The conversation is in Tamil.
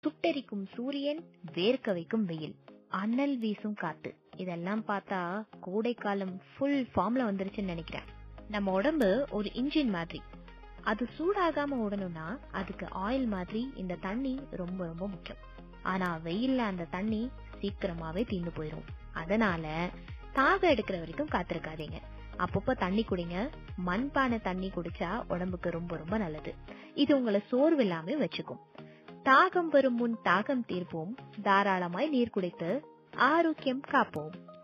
சுட்டெரிக்கும் சூரியன் வேர்க்க வைக்கும் வெயில் அனல் வீசும் காத்து இதெல்லாம் பார்த்தா கோடை காலம் ஃபுல் ஃபார்ம்ல வந்துருச்சுன்னு நினைக்கிறேன் நம்ம உடம்பு ஒரு இன்ஜின் மாதிரி அது சூடாகாம ஓடணும்னா அதுக்கு ஆயில் மாதிரி இந்த தண்ணி ரொம்ப ரொம்ப முக்கியம் ஆனா வெயில்ல அந்த தண்ணி சீக்கிரமாவே தீர்ந்து போயிரும் அதனால தாகம் எடுக்கிற வரைக்கும் காத்திருக்காதீங்க அப்பப்போ தண்ணி குடிங்க மண்பானை தண்ணி குடிச்சா உடம்புக்கு ரொம்ப ரொம்ப நல்லது இது உங்களை சோர்வு இல்லாம வச்சுக்கும் தாகம் வரும் முன் தாகம் தீர்ப்போம் தாராளமாய் நீர் குடித்து ஆரோக்கியம் காப்போம்